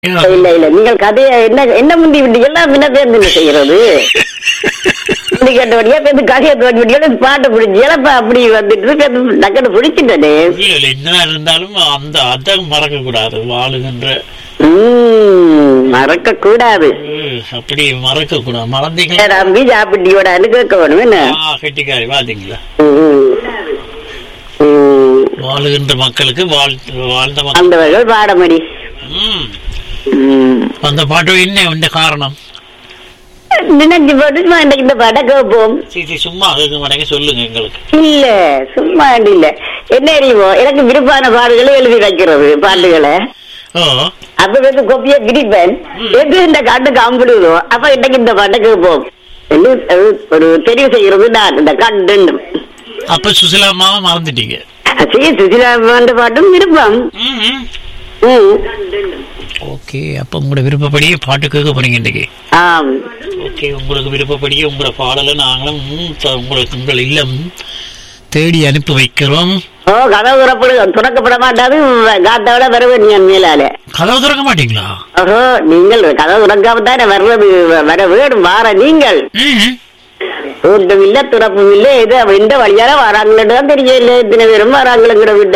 இல்ல இல்ல நீங்கள் கதையை என்ன என்ன முந்தி விட்டு எல்லாம் முன்ன பேருந்து என்ன செய்யறது முந்தி கேட்டபடியா பேருந்து கதையை தோண்டிபடியா பாட்டை பிடிச்சி எல்லாம் அப்படி வந்துட்டு பேருந்து டக்குன்னு பிடிச்சிட்டனே இல்ல இல்ல என்ன இருந்தாலும் அந்த அதை மறக்க கூடாது வாழுகின்ற உம் மறக்க கூடாது ம், அப்படி மறக்க கூடாது மறந்தீங்களா நம்பி சாப்பிட்டியோட கேட்க வேணும் என்ன ஆ, கெட்டிக்காரி பாத்தீங்களா உம். உம். வாழுகின்ற மக்களுக்கு வாழ்- வாழ்ந்த மக்கள் அந்தவர்கள் பாடமடி ம். உம். அந்த பாட்டு என்ன இந்த காரணம் நினைச்சு போட்டு சும்மா இன்னைக்கு இந்த பாட்டை கேட்போம் சரி சரி, சும்மா கேட்க மாட்டேங்க சொல்லுங்க எங்களுக்கு இல்ல சும்மா இல்ல என்ன அறிவோ எனக்கு விருப்பான பாடுகளை எழுதி வைக்கிறது பாட்டுகளை ஓ அப்ப வந்து கொப்பிய பிடிப்பேன் எது இந்த காட்டு காம்பிடுதோ அப்ப இன்னைக்கு இந்த பாட்டை கேட்போம் என்று அது ஒரு தெரிவு செய்யறது நான் இந்த கண்டு அப்ப சுசிலாமாவை மறந்துட்டீங்க சரி சுசிலா அந்த பாட்டும் விருப்பம் ம், ம். ம். ஓகே அப்ப உங்களோட விருப்பப்படியே பாட்டு கேட்க போறீங்க இன்னைக்கு ஆம் ஓகே உங்களுக்கு விருப்பப்படியே உங்களோட பாடலை நாங்களும் ம், த- உங்களுக்கு உங்கள் இல்லம் தேடி அனுப்பி வைக்கிறோம் ஓ கதவு துறப்படு துறக்கப்பட மாட்டாது காத்தாவோட வரவு நீங்கள் மேலால கதவு திறக்க மாட்டீங்களா ஓஹோ நீங்கள் கதவு துறக்காம தானே வர்றது வர வேணும் வார நீங்கள் ம். ஒன்றும் இல்ல துறப்பும் இல்ல இது இந்த வழியால வராங்களேன்னு தான் தெரியல இத்தனை பேரும் வராங்களுங்கிற விட்ட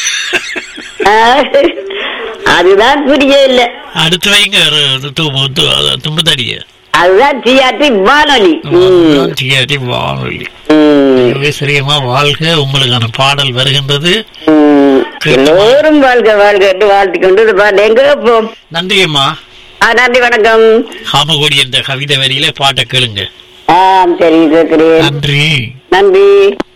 அதுதான் புரிய இல்ல அடுத்து வைங்க ஒரு து- து- து- தும்புத்தடிய அதுதான் டிஆர்டி வானொலி ம். டிஆர்டி வானொலி ம். யோகேஸ்வரியமா வாழ்க உங்களுக்கான பாடல் வருகின்றது ம். எல்லோரும் வாழ்க வாழ்க என்று வாழ்த்திக் கொண்டு இது பாட்டு எங்க போம் நன்றி அம்மா நன்றி வணக்கம் காமகோடி என்ற கவிதை வரியில பாட்டை கேளுங்க ஆ சரி கேட்கிறேன் நன்றி நன்றி